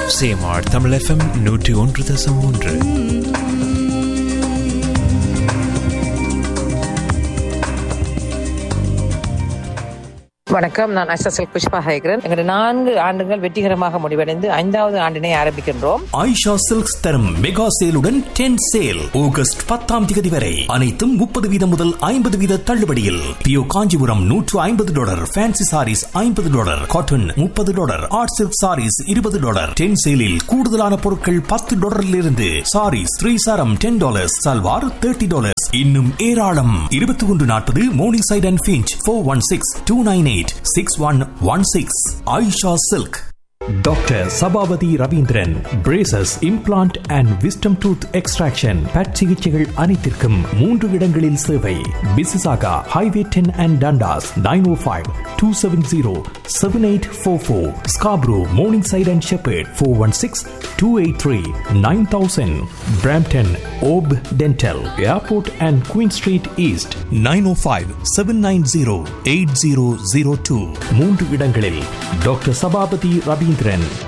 சேமார் Tamil FM நூற்றி ஒன்று தசம் ஒன்று வணக்கம் நான் எஸ்எஸ்எல் புஷ்பா ஹேகரன் எங்களுடைய நான்கு ஆண்டுகள் வெற்றிகரமாக முடிவடைந்து ஐந்தாவது ஆண்டினை ஆரம்பிக்கின்றோம் ஆயிஷா சில்க்ஸ் தரும் மெகா சேலுடன் டென் சேல் ஆகஸ்ட் பத்தாம் தேதி வரை அனைத்தும் முப்பது வீதம் முதல் ஐம்பது வீத தள்ளுபடியில் பியோ காஞ்சிபுரம் நூற்று ஐம்பது டாலர் ஃபேன்சி சாரீஸ் ஐம்பது டாலர் காட்டன் முப்பது டாலர் ஆர்ட் சில்க் சாரீஸ் இருபது டாலர் டென் சேலில் கூடுதலான பொருட்கள் பத்து டாலரில் இருந்து சாரீஸ் த்ரீ சாரம் ten dollars salwar thirty dollars இன்னும் ஏராளம் இருபத்தி ஒன்று நாற்பது Morningside and Finch four one six two nine eight six one one six Ayesha silk doctor Sabapathy Ravindran braces implant and wisdom tooth extraction பட் சிகிச்சைகள் அனைத்திற்கும் மூன்று இடங்களில் சேவை Mississauga highway ten and Dundas nine O five two seven zero seven eight four four Scarborough Morningside and Sheppard four one six two eight three nine thousand Brampton of dental airport and Queen Street East nine O five seven nine zero eight zero zero two மூன்று இடங்களில் doctor Sabapathy Ravindran